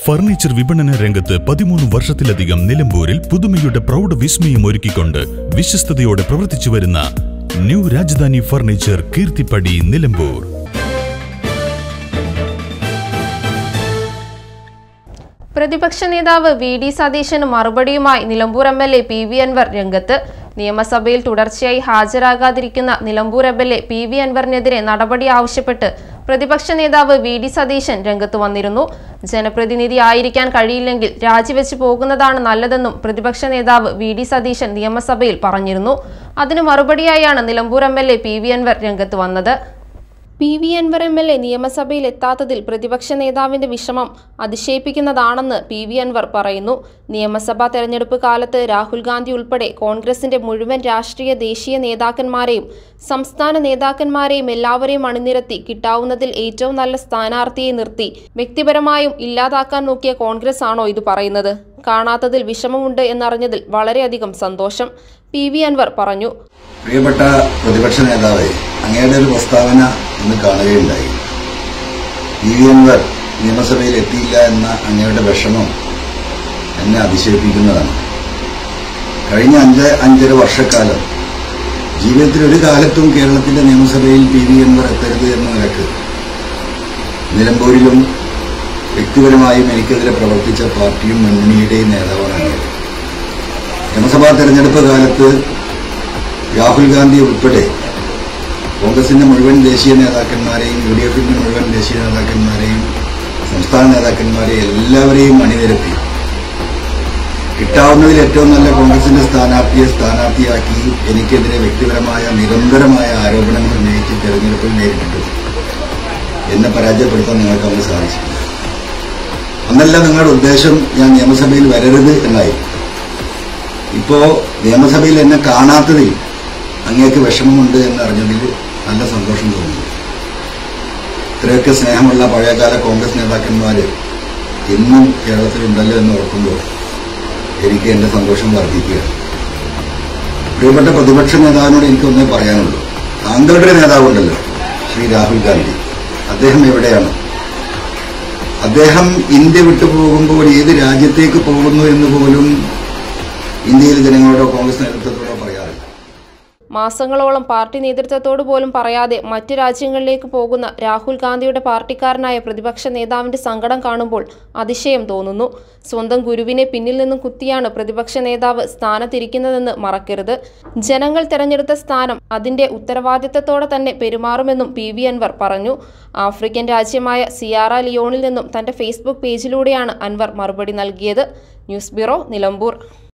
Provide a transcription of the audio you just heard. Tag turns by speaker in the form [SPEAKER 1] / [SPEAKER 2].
[SPEAKER 1] Furniture വിപണന രംഗത്ത് പതിമൂന്ന് വർഷത്തിലധികം നിലമ്പൂരിൽ പുതുമയുടെ പ്രൗഢ വിസ്മയം ഒരുക്കിക്കൊണ്ട് വിശ്വസ്തയോടെ പ്രവർത്തിച്ചു വരുന്ന ന്യൂ രാജധാനി ഫർണിച്ചർ കീർത്തിപ്പടി നിലമ്പൂർ
[SPEAKER 2] പ്രതിപക്ഷ നേതാവ് വി ഡി സതീശന് മറുപടിയുമായി Nilambur M L A P V Anvar രംഗത്ത് നിയമസഭയിൽ തുടർച്ചയായി ഹാജരാകാതിരിക്കുന്ന Nilambur M L A P V അൻവറിനെതിരെ നടപടി ആവശ്യപ്പെട്ട് പ്രതിപക്ഷ നേതാവ് വി ഡി സതീശൻ രംഗത്ത് വന്നിരുന്നു ജനപ്രതിനിധി ആയിരിക്കാൻ കഴിയില്ലെങ്കിൽ രാജിവെച്ച് പോകുന്നതാണ് നല്ലതെന്നും പ്രതിപക്ഷ നേതാവ് വി ഡി സതീശൻ നിയമസഭയിൽ പറഞ്ഞിരുന്നു അതിന് മറുപടിയായാണ് Nilambur M L A P V Anvar രംഗത്ത് വന്നത് P V Anvar M L A നിയമസഭയിൽ എത്താത്തതിൽ പ്രതിപക്ഷ നേതാവിന്റെ വിഷമം അതിശയിപ്പിക്കുന്നതാണെന്ന് പി വി അൻവർ പറയുന്നു നിയമസഭാ തെരഞ്ഞെടുപ്പ് കാലത്ത് രാഹുൽ ഗാന്ധി ഉൾപ്പെടെ കോൺഗ്രസിന്റെ മുഴുവൻ രാഷ്ട്രീയ ദേശീയ നേതാക്കന്മാരെയും സംസ്ഥാന നേതാക്കന്മാരെയും എല്ലാവരെയും അണിനിരത്തി കിട്ടാവുന്നതിൽ ഏറ്റവും നല്ല സ്ഥാനാർത്ഥിയെ നിർത്തി വ്യക്തിപരമായും ഇല്ലാതാക്കാൻ നോക്കിയ കോൺഗ്രസ് ആണോ ഇത് പറയുന്നത് കാണാത്തതിൽ വിഷമമുണ്ട് എന്നറിഞ്ഞതിൽ വളരെയധികം സന്തോഷം പി വി അൻവർ പറഞ്ഞു
[SPEAKER 3] പ്രിയപ്പെട്ട പ്രതിപക്ഷ നേതാവെ അങ്ങയുടെ ഒരു പ്രസ്താവന ഇന്ന് കാണുകയുണ്ടായി ഇ വി അൻവർ നിയമസഭയിൽ എത്തിയില്ല എന്ന അങ്ങയുടെ വിഷമം എന്നെ അതിശയിപ്പിക്കുന്നതാണ് കഴിഞ്ഞ അഞ്ച് അഞ്ചര വർഷക്കാലം ജീവിതത്തിൽ ഒരു കാലത്തും കേരളത്തിന്റെ നിയമസഭയിൽ പി വി അൻവർ എത്തരുത് എന്ന നിലക്ക് നിലമ്പൂരിലും വ്യക്തിപരമായും എനിക്കെതിരെ പ്രവർത്തിച്ച പാർട്ടിയും മുന്നണിയുടെയും നേതാവാണ് അങ്ങേര്. നിയമസഭാ തെരഞ്ഞെടുപ്പ് കാലത്ത് രാഹുൽ ഗാന്ധി ഉൾപ്പെടെ കോൺഗ്രസിന്റെ മുഴുവൻ ദേശീയ നേതാക്കന്മാരെയും യു ഡി എഫിന്റെ മുഴുവൻ ദേശീയ നേതാക്കന്മാരെയും സംസ്ഥാന നേതാക്കന്മാരെയും എല്ലാവരെയും അണിനിരത്തി കിട്ടാവുന്നതിൽ ഏറ്റവും നല്ല കോൺഗ്രസിന്റെ സ്ഥാനാർത്ഥിയെ സ്ഥാനാർത്ഥിയാക്കി എനിക്കെതിരെ വ്യക്തിപരമായ നിരന്തരമായ ആരോപണങ്ങൾ ഉന്നയിച്ച് തെരഞ്ഞെടുപ്പിൽ നേരിട്ടു എന്നെ പരാജയപ്പെടുത്താൻ നിങ്ങൾക്ക് അന്ന് സാധിച്ചില്ല അന്നല്ല നിങ്ങളുടെ ഉദ്ദേശം ഞാൻ നിയമസഭയിൽ വരരുത് എന്നായി ഇപ്പോ നിയമസഭയിൽ എന്നെ കാണാത്തതിൽ അങ്ങേക്ക് വിഷമമുണ്ട് എന്നറിഞ്ഞതിൽ നല്ല സന്തോഷം തോന്നുന്നു ഇത്രയൊക്കെ സ്നേഹമുള്ള പഴയകാല കോൺഗ്രസ് നേതാക്കന്മാര് ഇന്നും കേരളത്തിലുണ്ടല്ലോ എന്ന് ഓർക്കുമ്പോൾ എനിക്ക് എന്റെ സന്തോഷം വർദ്ധിക്കുകയാണ് പ്രിയപ്പെട്ട പ്രതിപക്ഷ നേതാവിനോട് എനിക്കൊന്നേ പറയാനുള്ളൂ താങ്കളുടെ നേതാവുണ്ടല്ലോ ശ്രീ രാഹുൽ ഗാന്ധി അദ്ദേഹം എവിടെയാണ് അദ്ദേഹം ഇന്ത്യ വിട്ടു പോകുമ്പോൾ ഏത് രാജ്യത്തേക്ക് പോകുന്നു എന്ന് പോലും ഇന്ത്യയിലെ ജനങ്ങളോടോ കോൺഗ്രസ് നേതൃത്വത്തോടോ പറയാറില്ല
[SPEAKER 2] മാസങ്ങളോളം പാർട്ടി നേതൃത്വത്തോട് പോലും പറയാതെ മറ്റു രാജ്യങ്ങളിലേക്ക് പോകുന്ന രാഹുൽ ഗാന്ധിയുടെ പാർട്ടിക്കാരനായ പ്രതിപക്ഷ നേതാവിന്റെ സങ്കടം കാണുമ്പോൾ അതിശയം തോന്നുന്നു സ്വന്തം ഗുരുവിനെ പിന്നിൽ നിന്നും കുത്തിയാണ് പ്രതിപക്ഷ നേതാവ് സ്ഥാനത്തിരിക്കുന്നതെന്ന് മറക്കരുത് ജനങ്ങൾ തെരഞ്ഞെടുത്ത സ്ഥാനം അതിന്റെ ഉത്തരവാദിത്തത്തോടെ തന്നെ പെരുമാറുമെന്നും പി വി അൻവർ പറഞ്ഞു ആഫ്രിക്കൻ രാജ്യമായ സിയാറ ലിയോണിൽ നിന്നും തന്റെ ഫേസ്ബുക്ക് പേജിലൂടെയാണ് അൻവർ മറുപടി നൽകിയത് ന്യൂസ് ബ്യൂറോ നിലമ്പൂർ